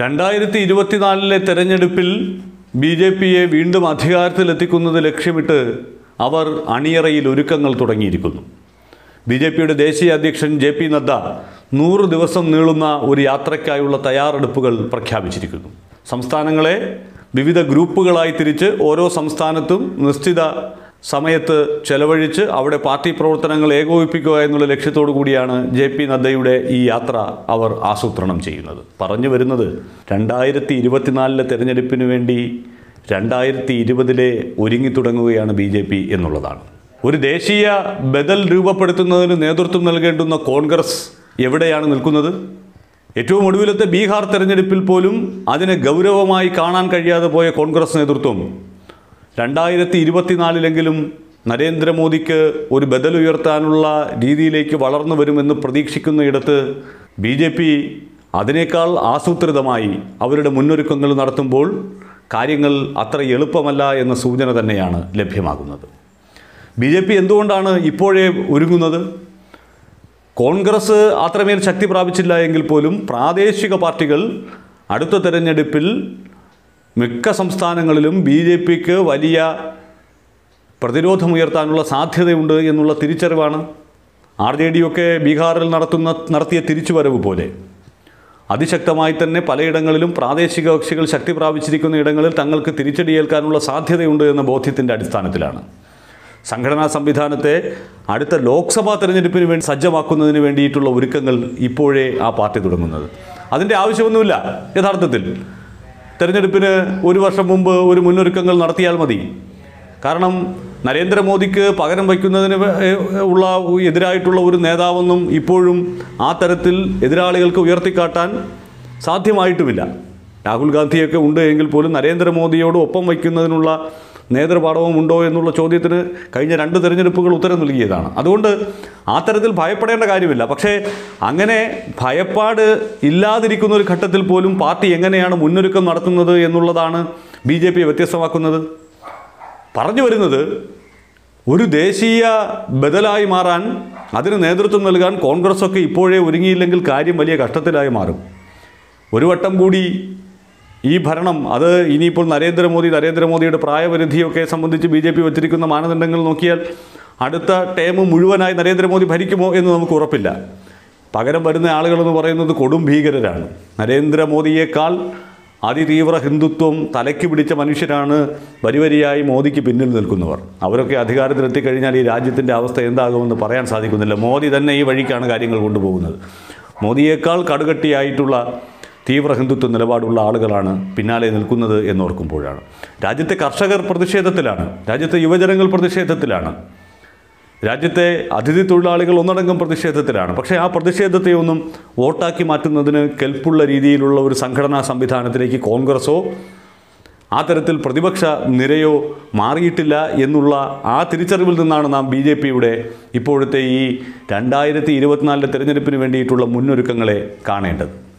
രണ്ടായിരത്തി ഇരുപത്തിനാലിലെ തെരഞ്ഞെടുപ്പിൽ ബി ജെ പിയെ വീണ്ടും അധികാരത്തിലെത്തിക്കുന്നത് ലക്ഷ്യമിട്ട് അവർ അണിയറയിൽ ഒരുക്കങ്ങൾ തുടങ്ങിയിരിക്കുന്നു ബി ജെ പിയുടെ ദേശീയ അധ്യക്ഷൻ ജെ പി നദ്ദ നൂറ് ദിവസം നീളുന്ന ഒരു യാത്രയ്ക്കായുള്ള തയ്യാറെടുപ്പുകൾ പ്രഖ്യാപിച്ചിരിക്കുന്നു സംസ്ഥാനങ്ങളെ വിവിധ ഗ്രൂപ്പുകളായി തിരിച്ച് ഓരോ സംസ്ഥാനത്തും നിശ്ചിത സമയത്ത് ചെലവഴിച്ച് അവിടെ പാർട്ടി പ്രവർത്തനങ്ങൾ ഏകോപിപ്പിക്കുക എന്നുള്ള ലക്ഷ്യത്തോടു കൂടിയാണ് ജെ പി നദ്ദയുടെ ഈ യാത്ര അവർ ആസൂത്രണം ചെയ്യുന്നത് പറഞ്ഞു വരുന്നത് രണ്ടായിരത്തി ഇരുപത്തിനാലിലെ തെരഞ്ഞെടുപ്പിന് വേണ്ടി രണ്ടായിരത്തി ഇരുപതിലെ ഒരുങ്ങിത്തുടങ്ങുകയാണ് ബി ജെ പി എന്നുള്ളതാണ് ഒരു ദേശീയ ബദൽ രൂപപ്പെടുത്തുന്നതിന് നേതൃത്വം നൽകേണ്ടുന്ന കോൺഗ്രസ് എവിടെയാണ് നിൽക്കുന്നത് ഏറ്റവും ഒടുവിലത്തെ ബീഹാർ തെരഞ്ഞെടുപ്പിൽ പോലും അതിനെ ഗൗരവമായി കാണാൻ കഴിയാതെ പോയ കോൺഗ്രസ് നേതൃത്വം രണ്ടായിരത്തി ഇരുപത്തിനാലിലെങ്കിലും നരേന്ദ്രമോദിക്ക് ഒരു ബദൽ ഉയർത്താനുള്ള രീതിയിലേക്ക് വളർന്നു വരുമെന്ന് പ്രതീക്ഷിക്കുന്നയിടത്ത് ബി ജെ പി അതിനേക്കാൾ ആസൂത്രിതമായി അവരുടെ മുന്നൊരുക്കങ്ങൾ നടത്തുമ്പോൾ കാര്യങ്ങൾ അത്ര എളുപ്പമല്ല എന്ന സൂചന തന്നെയാണ് ലഭ്യമാകുന്നത് ബി ജെ പി എന്തുകൊണ്ടാണ് ഇപ്പോഴേ ഒരുങ്ങുന്നത് കോൺഗ്രസ് അത്രമേൽ ശക്തി പ്രാപിച്ചില്ല എങ്കിൽ പോലും പ്രാദേശിക പാർട്ടികൾ അടുത്ത തെരഞ്ഞെടുപ്പിൽ മിക്ക സംസ്ഥാനങ്ങളിലും ബി ജെ പിക്ക് വലിയ പ്രതിരോധമുയർത്താനുള്ള സാധ്യതയുണ്ട് എന്നുള്ള തിരിച്ചറിവാണ് ആർ ജെ ഡി ഒക്കെ ബീഹാറിൽ നടത്തുന്ന നടത്തിയ തിരിച്ചുവരവ് പോലെ അതിശക്തമായി തന്നെ പലയിടങ്ങളിലും പ്രാദേശിക കക്ഷികൾ ശക്തി പ്രാപിച്ചിരിക്കുന്ന ഇടങ്ങളിൽ തങ്ങൾക്ക് തിരിച്ചടിയേൽക്കാനുള്ള സാധ്യതയുണ്ട് എന്ന ബോധ്യത്തിൻ്റെ അടിസ്ഥാനത്തിലാണ് സംഘടനാ സംവിധാനത്തെ അടുത്ത ലോക്സഭാ തെരഞ്ഞെടുപ്പിന് വേണ്ടി സജ്ജമാക്കുന്നതിന് വേണ്ടിയിട്ടുള്ള ഒരുക്കങ്ങൾ ഇപ്പോഴേ ആ പാർട്ടി തുടങ്ങുന്നത് അതിൻ്റെ ആവശ്യമൊന്നുമില്ല യഥാർത്ഥത്തിൽ തെരഞ്ഞെടുപ്പിന് ഒരു വർഷം മുമ്പ് ഒരു മുന്നൊരുക്കങ്ങൾ നടത്തിയാൽ മതി കാരണം നരേന്ദ്രമോദിക്ക് പകരം വയ്ക്കുന്നതിന് വേ- ഉള്ള എതിരായിട്ടുള്ള ഒരു നേതാവൊന്നും ഇപ്പോഴും ആ തരത്തിൽ എതിരാളികൾക്ക് ഉയർത്തിക്കാട്ടാൻ സാധ്യമായിട്ടുമില്ല രാഹുൽ ഗാന്ധിയൊക്കെ ഉണ്ട് എങ്കിൽ പോലും നരേന്ദ്രമോദിയോട് ഒപ്പം വയ്ക്കുന്നതിനുള്ള നേതൃപാഠവും ഉണ്ടോ എന്നുള്ള ചോദ്യത്തിന് കഴിഞ്ഞ രണ്ട് തെരഞ്ഞെടുപ്പുകൾ ഉത്തരം നൽകിയതാണ് അതുകൊണ്ട് ആ തരത്തിൽ ഭയപ്പെടേണ്ട കാര്യമില്ല പക്ഷേ അങ്ങനെ ഭയപ്പാട് ഇല്ലാതിരിക്കുന്ന ഒരു ഘട്ടത്തിൽ പോലും പാർട്ടി എങ്ങനെയാണ് മുന്നൊരുക്കം നടത്തുന്നത് എന്നുള്ളതാണ് ബി ജെ പി വ്യത്യസ്തമാക്കുന്നത് പറഞ്ഞു വരുന്നത് ഒരു ദേശീയ ബദലായി മാറാൻ അതിന് നേതൃത്വം നൽകാൻ കോൺഗ്രസ് ഒക്കെ ഇപ്പോഴേ ഒരുങ്ങിയില്ലെങ്കിൽ കാര്യം വലിയ കഷ്ടത്തിലായി മാറും ഒരു വട്ടം കൂടി ഈ ഭരണം അത് ഇനിയിപ്പോൾ നരേന്ദ്രമോദി നരേന്ദ്രമോദിയുടെ പ്രായപരിധിയൊക്കെ സംബന്ധിച്ച് ബി ജെ പി വച്ചിരിക്കുന്ന മാനദണ്ഡങ്ങൾ നോക്കിയാൽ അടുത്ത ടേം മുഴുവനായി നരേന്ദ്രമോദി ഭരിക്കുമോ എന്ന് നമുക്ക് ഉറപ്പില്ല പകരം വരുന്ന ആളുകളെന്ന് പറയുന്നത് കൊടും ഭീകരരാണ് നരേന്ദ്രമോദിയേക്കാൾ അതിതീവ്ര ഹിന്ദുത്വം തലയ്ക്ക് പിടിച്ച മനുഷ്യരാണ് വരിവരിയായി മോദിക്ക് പിന്നിൽ നിൽക്കുന്നവർ അവരൊക്കെ അധികാരത്തിലെത്തിക്കഴിഞ്ഞാൽ ഈ രാജ്യത്തിൻ്റെ അവസ്ഥ എന്താകുമെന്ന് പറയാൻ സാധിക്കുന്നില്ല മോദി തന്നെ ഈ വഴിക്കാണ് കാര്യങ്ങൾ കൊണ്ടുപോകുന്നത് മോദിയേക്കാൾ കടുകട്ടിയായിട്ടുള്ള തീവ്ര ഹിന്ദുത്വ നിലപാടുള്ള ആളുകളാണ് പിന്നാലെ നിൽക്കുന്നത് എന്നോർക്കുമ്പോഴാണ് രാജ്യത്തെ കർഷകർ പ്രതിഷേധത്തിലാണ് രാജ്യത്തെ യുവജനങ്ങൾ പ്രതിഷേധത്തിലാണ് രാജ്യത്തെ അതിഥി തൊഴിലാളികൾ ഒന്നടങ്കം പ്രതിഷേധത്തിലാണ് പക്ഷേ ആ പ്രതിഷേധത്തെ ഒന്നും വോട്ടാക്കി മാറ്റുന്നതിന് കെൽപ്പുള്ള രീതിയിലുള്ള ഒരു സംഘടനാ സംവിധാനത്തിലേക്ക് കോൺഗ്രസോ ആ തരത്തിൽ പ്രതിപക്ഷ നിരയോ മാറിയിട്ടില്ല എന്നുള്ള ആ തിരിച്ചറിവിൽ നിന്നാണ് നാം ബി ജെ പിയുടെ ഇപ്പോഴത്തെ ഈ രണ്ടായിരത്തി ഇരുപത്തിനാലിലെ തെരഞ്ഞെടുപ്പിന് വേണ്ടിയിട്ടുള്ള മുന്നൊരുക്കങ്ങളെ കാണേണ്ടത്